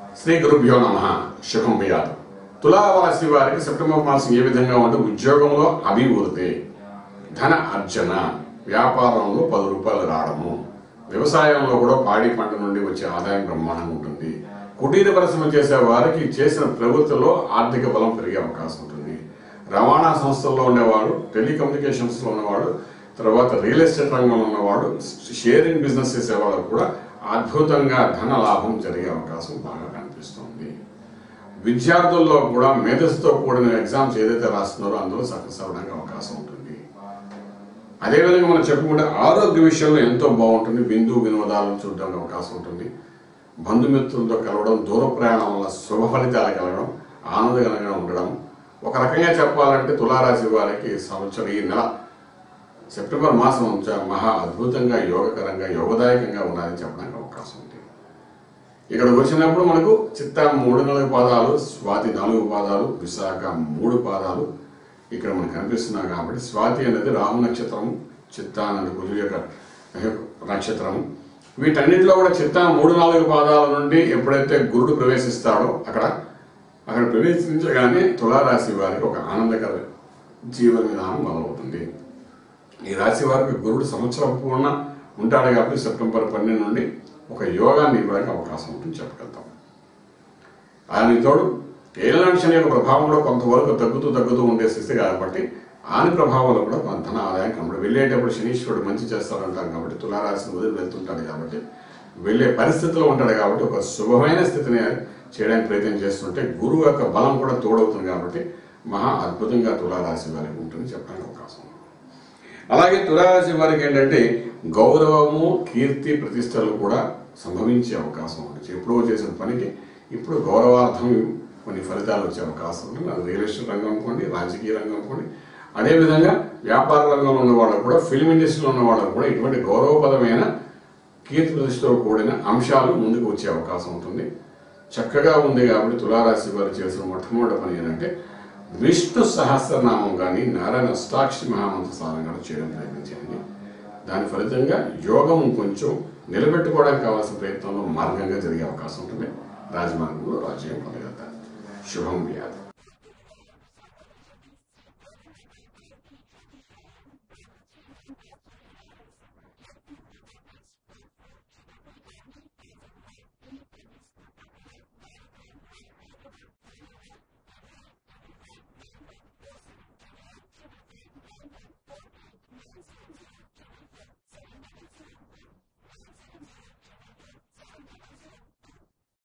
శ్రీ గురుభ్యో నమ శుభం భయాదు తులారాశి వారికి సెప్టెంబర్ మాసం ఏ విధంగా ఉంటే ఉద్యోగంలో అభివృద్ధి ధన అర్జన వ్యాపారంలో పది రూపాయలు రావడము వ్యవసాయంలో కూడా పాడి పంట నుండి వచ్చే ఆదాయం బ్రహ్మాండంగా ఉంటుంది కుటీర పరిశ్రమ చేసే వారికి చేసిన ప్రవృత్తిలో ఆర్థిక బలం పెరిగే అవకాశం ఉంటుంది రవాణా సంస్థల్లో ఉండేవాడు టెలికమ్యూనికేషన్స్లో ఉన్నవాడు తర్వాత రియల్ ఎస్టేట్ రంగంలో ఉన్నవాడు షేరింగ్ బిజినెస్ చేసేవాళ్ళకు కూడా అద్భుతంగా ధన లాభం జరిగే అవకాశం బాగా కనిపిస్తుంది విద్యార్థుల్లో కూడా మేధస్సుతో కూడిన ఎగ్జామ్స్ ఏదైతే రాస్తున్నారో అందులో సక్సెస్ అవ్వడానికి అవకాశం ఉంటుంది అదేవిధంగా మనం చెప్పుకుంటే ఆరోగ్య విషయంలో ఎంతో బాగుంటుంది బిందు వినోదాలను చూడడానికి అవకాశం ఉంటుంది బంధుమిత్రులతో కలవడం దూర ప్రయాణం వల్ల శుభ ఫలితాలు కలగడం ఆనందకరంగా ఉండడం ఒక రకంగా చెప్పాలంటే తులారాశి వారికి సంవత్సరం ఈ నెల సెప్టెంబర్ మాసం చ- మహా అద్భుతంగా యోగకరంగా యోగదాయకంగా ఉండాలని చెప్పడానికి అవకాశం ఉంది ఇక్కడికి వచ్చినప్పుడు మనకు చిత్త మూడు నాలుగు పాదాలు స్వాతి నాలుగు పాదాలు విశాఖ మూడు పాదాలు ఇక్కడ మనకు కనిపిస్తున్నాయి కాబట్టి స్వాతి అనేది రాహు నక్షత్రం చిత్త అనేది కుజు యొక్క నక్షత్రము వీటన్నిటిలో కూడా చిత్త మూడు నాలుగు పాదాల నుండి ఎప్పుడైతే గురుడు ప్రవేశిస్తాడో అక్కడ అక్కడ ప్రవేశించగానే తులారాశి వారికి ఒక ఆనందకర జీవన విధానం మొదలవుతుంది ఈ రాశి వారికి గురుడు సంవత్సరం పూర్ణ ఉంటాడు కాబట్టి సెప్టెంబర్ పన్నెండు నుండి ఒక యోగాన్ని ఇవ్వడానికి అవకాశం ఉంటుంది చెప్పగలుగుతాం ఆయన తోడు ఏలనాటి శని యొక్క ప్రభావం కూడా కొంతవరకు తగ్గుతూ తగ్గుతూ ఉండే స్థితి కాబట్టి ఆని ప్రభావాలు కూడా కొంత ధన ఆదాయం కనబడి వెళ్ళేటప్పుడు శనీశ్వరుడు మంచి చేస్తారంటాం కాబట్టి తులారాశిని వదిలి వెళ్తుంటాడు కాబట్టి వెళ్ళే పరిస్థితిలో ఉంటాడు కాబట్టి ఒక శుభమైన స్థితిని చేయడానికి ప్రయత్నం చేస్తుంటే గురువు యొక్క బలం కూడా తోడవుతుంది కాబట్టి మహా అద్భుతంగా తులారాశి వారికి ఉంటుంది చెప్పడానికి అవకాశం ఉంది అలాగే తులారాశి వారికి ఏంటంటే గౌరవము కీర్తి ప్రతిష్టలు కూడా సంభవించే అవకాశం ఉంటుంది ఎప్పుడో చేసిన పనికి ఇప్పుడు గౌరవార్థం కొన్ని ఫలితాలు వచ్చే అవకాశం ఉంటుంది అది రియల్ ఎస్టేట్ రంగం అనుకోండి రాజకీయ రంగం అనుకోండి అదేవిధంగా వ్యాపార రంగంలో ఉన్న వాళ్ళకు కూడా ఫిల్మ్ ఇండస్ట్రీలో ఉన్న వాళ్ళకు కూడా ఇటువంటి గౌరవపదమైన కీర్తి ప్రతిష్టతో కూడిన అంశాలు ముందుకు వచ్చే అవకాశం ఉంటుంది చక్కగా ఉంది కాబట్టి తులారాశి వారు చేసిన మొట్టమొదటి పని ఏంటంటే విష్ణు సహస్రనామం కానీ నారాయణ అష్టాక్షి మహామంత్ర సాధన కూడా చేయడం ప్రయత్నించండి దాని ఫలితంగా యోగం కొంచెం నిలబెట్టుకోవడానికి కావాల్సిన ప్రయత్నంలో మార్గంగా జరిగే అవకాశం ఉంటుంది రాజమార్గంలో రాజ్యం పొందగలుగుతారు శుభం వ్యాధి